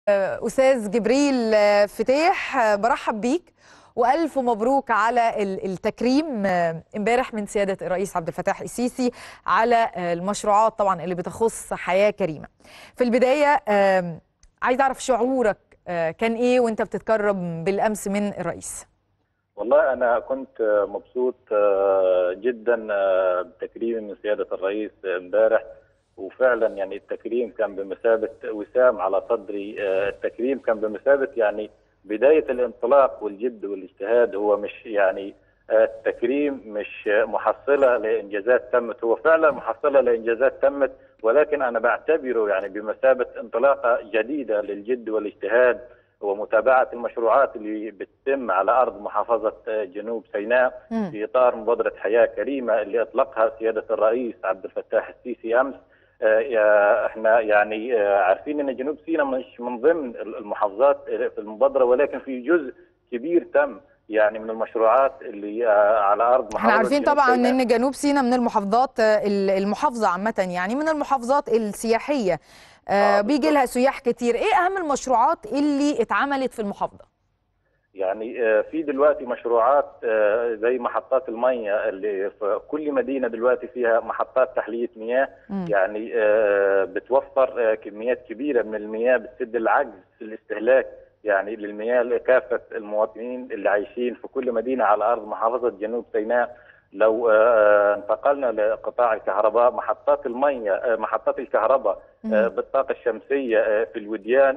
أستاذ جبريل فتيح برحب بيك وألف مبروك على التكريم امبارح من سيادة الرئيس عبد الفتاح السيسي على المشروعات طبعا اللي بتخص حياة كريمة في البداية عايز أعرف شعورك كان إيه وأنت بتتكرم بالأمس من الرئيس والله أنا كنت مبسوط جدا بتكريم من سيادة الرئيس امبارح وفعلا يعني التكريم كان بمثابه وسام على صدري التكريم كان بمثابه يعني بدايه الانطلاق والجد والاجتهاد هو مش يعني التكريم مش محصله لانجازات تمت هو فعلا محصله لانجازات تمت ولكن انا بعتبره يعني بمثابه انطلاقه جديده للجد والاجتهاد ومتابعه المشروعات اللي بتتم على ارض محافظه جنوب سيناء في اطار مبادره حياه كريمه اللي اطلقها سياده الرئيس عبد الفتاح السيسي امس احنا يعني عارفين ان جنوب سيناء مش من ضمن المحافظات في المبادره ولكن في جزء كبير تم يعني من المشروعات اللي على ارض محافظه احنا عارفين طبعا سيناء. ان جنوب سيناء من المحافظات المحافظه عامه يعني من المحافظات السياحيه آه بيجي لها سياح كتير ايه اهم المشروعات اللي اتعملت في المحافظه يعني في دلوقتي مشروعات زي محطات المية اللي في كل مدينة دلوقتي فيها محطات تحلية مياه م. يعني بتوفر كميات كبيرة من المياه بتسد العجز في الاستهلاك يعني للمياه لكافة المواطنين اللي عايشين في كل مدينة على أرض محافظة جنوب سيناء لو انتقلنا لقطاع الكهرباء محطات المية محطات الكهرباء بالطاقة الشمسية في الوديان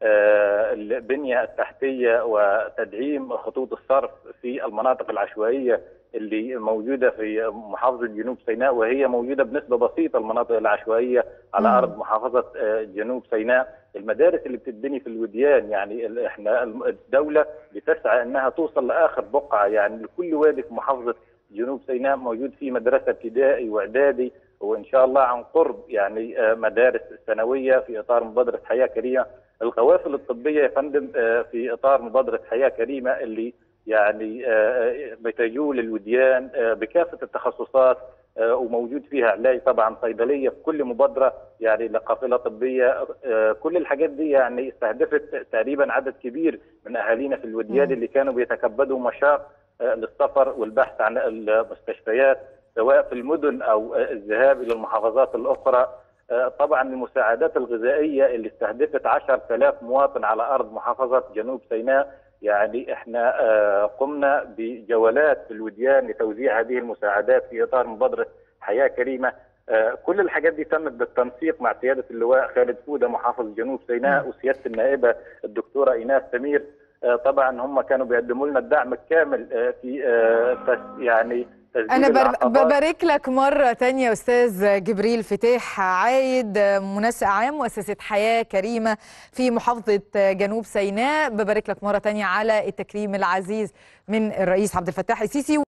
البنية التحتية وتدعيم خطوط الصرف في المناطق العشوائية اللي موجودة في محافظة جنوب سيناء وهي موجودة بنسبة بسيطة المناطق العشوائية على مم. أرض محافظة جنوب سيناء المدارس اللي بتتبني في الوديان يعني احنا الدولة بتسعى انها توصل لآخر بقعة يعني لكل وادي في محافظة جنوب سيناء موجود فيه مدرسة ابتدائي واعدادي وان شاء الله عن قرب يعني مدارس ثانوية في اطار مبادرة حياة كريمة القوافل الطبيه يا فندم في اطار مبادره حياه كريمه اللي يعني بتجول الوديان بكافه التخصصات وموجود فيها علاج طبعا صيدليه في كل مبادره يعني لقافله طبيه كل الحاجات دي يعني استهدفت تقريبا عدد كبير من اهالينا في الوديان اللي كانوا بيتكبدوا مشاق للسفر والبحث عن المستشفيات سواء في المدن او الذهاب الى المحافظات الاخرى طبعا المساعدات الغذائيه اللي استهدفت 10000 مواطن على ارض محافظه جنوب سيناء يعني احنا قمنا بجولات في الوديان لتوزيع هذه المساعدات في اطار مبادره حياه كريمه كل الحاجات دي تمت بالتنسيق مع سياده اللواء خالد فوده محافظ جنوب سيناء وسياده النائبه الدكتوره ايناس سمير طبعا هم كانوا بيقدموا لنا الدعم الكامل في يعني أنا ببارك لك مرة تانية أستاذ جبريل فتاح عايد منسق عام مؤسسة حياة كريمة في محافظة جنوب سيناء ببارك لك مرة تانية على التكريم العزيز من الرئيس عبد الفتاح السيسي